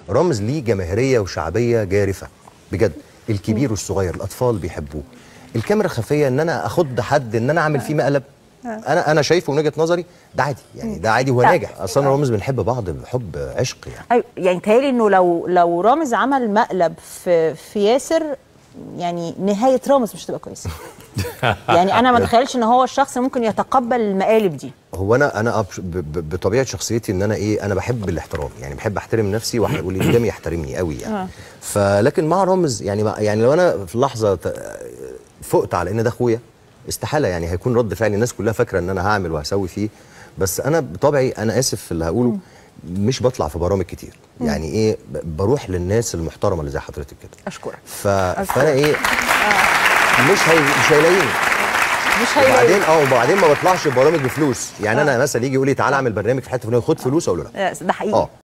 رامز ليه جماهيريه وشعبيه جارفه بجد الكبير والصغير الاطفال بيحبوه الكاميرا الخفيه ان انا اخد حد ان انا اعمل فيه مقلب انا انا شايفه من وجهه نظري ده عادي يعني ده عادي وهو لا. ناجح اصلا رامز بنحب بعض بحب عشق يعني أيوة يعني تهيألي انه لو لو رامز عمل مقلب في في ياسر يعني نهايه رامز مش هتبقى كويسه يعني انا ما اتخيلش ان هو الشخص اللي ممكن يتقبل المقالب دي هو انا انا أبش- ب- ب- بطبيعه شخصيتي ان انا ايه انا بحب الاحترام يعني بحب احترم نفسي واحد واللي قدامي يحترمني قوي يعني فلكن مع رامز يعني مع- يعني لو انا في لحظه ت- فقت على ان ده اخويا استحاله يعني هيكون رد فعل الناس كلها فاكره ان انا هعمل وهسوي فيه بس انا بطبعي انا اسف في اللي هقوله مش بطلع في برامج كتير يعني ايه ب- بروح للناس المحترمه اللي زي حضرتك كده اشكرك ف... فانا ايه مش هي... مش هيلاقيني مش هيلاقي وبعدين اه وبعدين ما بطلعش برامج بفلوس يعني انا مثلا يجي يقول لي تعالى اعمل برنامج في حته فلانيه خد فلوس اقول له لا ده حقيقي اه